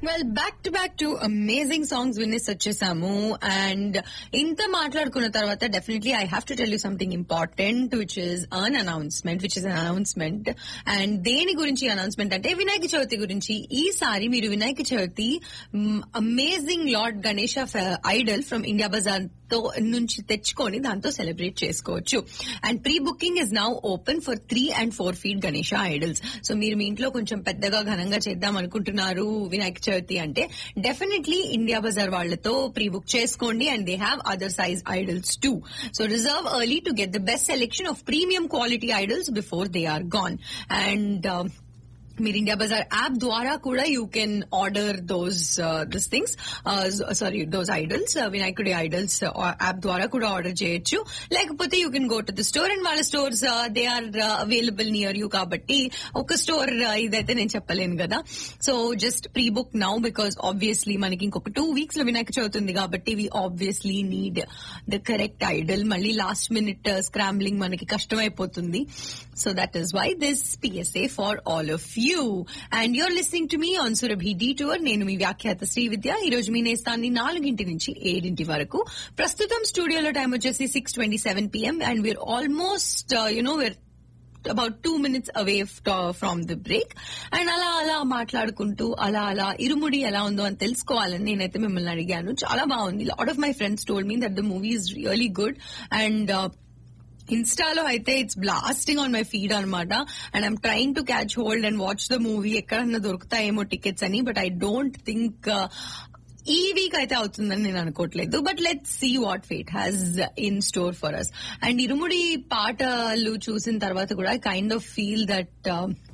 well back to back to amazing songs వినేసి వచ్చేసాము and ఇంత మాట్లాడుకున్న తర్వాత definitely I have to tell you something important which is an announcement which is an announcement and దేని గురించి announcement అంటే వినాయక చవితి గురించి ఈసారి మీరు Vinayaka Chavithi amazing lord Ganesh idol from India Bazaar తో నుంచి తెచ్చుకొని దాంతో సెలబ్రేట్ చేసుకోవచ్చు and pre booking is now open for three and four feet Ganesha idols so మీరు మీ ఇంట్లో కొంచెం పెద్దగా ఘనంగా చేద్దాం అనుకుంటున్నారు వినాయక చవితి అంటే డెఫినెట్లీ ఇండియా బజార్ వాళ్లతో ప్రీ బుక్ చేసుకోండి and they have other size idols too so reserve early to get the best selection of premium quality idols before they are gone and మీరు ఇండియా బజార్ యాప్ ద్వారా కూడా you can order those this things sorry those idols వినాయకుడి idols app ద్వారా కూడా order చేయొచ్చు లేకపోతే you can go to the store and వాళ్ళ stores they are available near you కాబట్టి ఒక స్టోర్ ఇదైతే నేను చెప్పలేను కదా so just pre book now because obviously మనకి ఇంకొక టూ వీక్స్ లో వినాయక చదువుతుంది కాబట్టి we obviously need the correct idol మళ్ళీ లాస్ట్ మినిట్ స్క్రాంబ్లింగ్ మనకి కష్టమైపోతుంది so that is why this PSA for all of you and you're listening to me on Surabhi detour నేను మీ వ్యాఖ్యాత శ్రీ విద్య ఈ రోజు మీ నేస్తాన్ని నాలుగింటి నుంచి ఏడింటి వరకు ప్రస్తుతం స్టూడియోలో టైం వచ్చేసి six twenty seven PM and we're almost you know we're about two minutes away from the break and అలా అలా మాట్లాడుకుంటూ అలా అలా ఇరుముడి ఎలా ఉందో అని తెలుసుకోవాలని నేనైతే మిమ్మల్ని అడిగాను చాలా బాగుంది lot of my friends told me that the movie is really good and ఇన్స్టాలో అయితే it's blasting on my feed అనమాట and I'm trying to catch hold and watch the movie ఎక్కడన్నా దొరుకుతాయేమో టికెట్స్ అని బట్ ఐ డోంట్ థింక్ ఈ week అయితే అవుతుందని నేను అనుకోవట్లేదు but let see what fate has in store for us and Irumudi పాటలు చూసిన తర్వాత కూడా I kind of feel that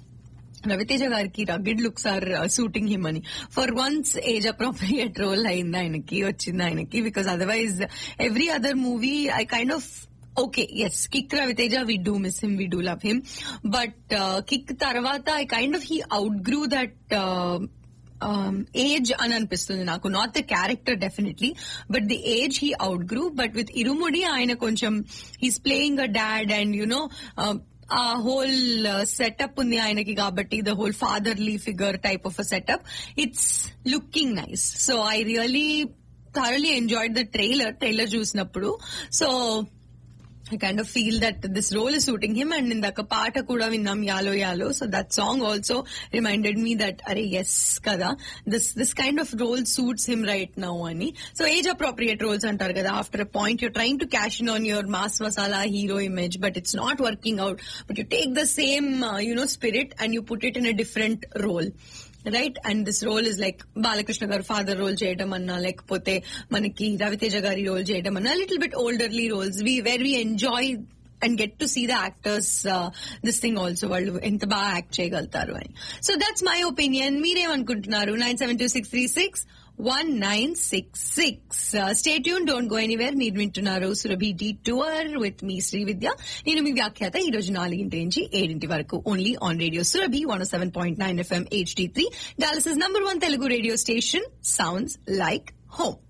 Raviteja గారికి rugged looks are suiting him అని for once age appropriate role అయింది ఆయనకి వచ్చింది ఆయనకి because otherwise every other movie I kind of okay yes Kick Ravi Teja we do miss him we do love him but Kick తర్వాత I kind of he outgrew that age అని అనిపిస్తుంది నాకు not the character definitely but the age he outgrew but with Irumudi ఆయన కొంచెం he's playing a dad and you know ఆ whole setup ఉంది ఆయనకి కాబట్టి the whole fatherly figure type of a setup it's looking nice so I really thoroughly enjoyed the trailer trailer చూసినప్పుడు so I kind of feel that this role is suiting him and ఇందాక పాట కూడా విన్నాం యాలో యాలో so that song also reminded me that అరే yes కదా this this kind of role suits him right now అని సో ఏజ్ అప్రోప్రియేట్ రోల్స్ అంటారు కదా after a point you're trying to cash in on your mass masala hero image but it's not working out but you take the same you know spirit and you put it in a different role right and this role is like Balakrishna garu father role చేయడం అన్నా లేకపోతే మనకి రవితేజ గారి role చేయడం అన్నా little bit olderly roles we were we enjoy and get to see the actors this thing also వాళ్ళు ఎంత బాగా యాక్ట్ చేయగలుగుతారు అని సో దట్స్ మై ఒపీనియన్ మీరేమనుకుంటున్నారు nine seven two six three six one nine six six stay tuned don't go anywhere మీరు వింటున్నారు Surabhi the tour with me Shri Vidya నేను మీ వ్యాఖ్యాత ఈ రోజు నాలుగింటి నుంచి ఏడింటి వరకు only on radio Surabhi one seven point nine FM HD three Dallas number one Telugu radio station sounds like home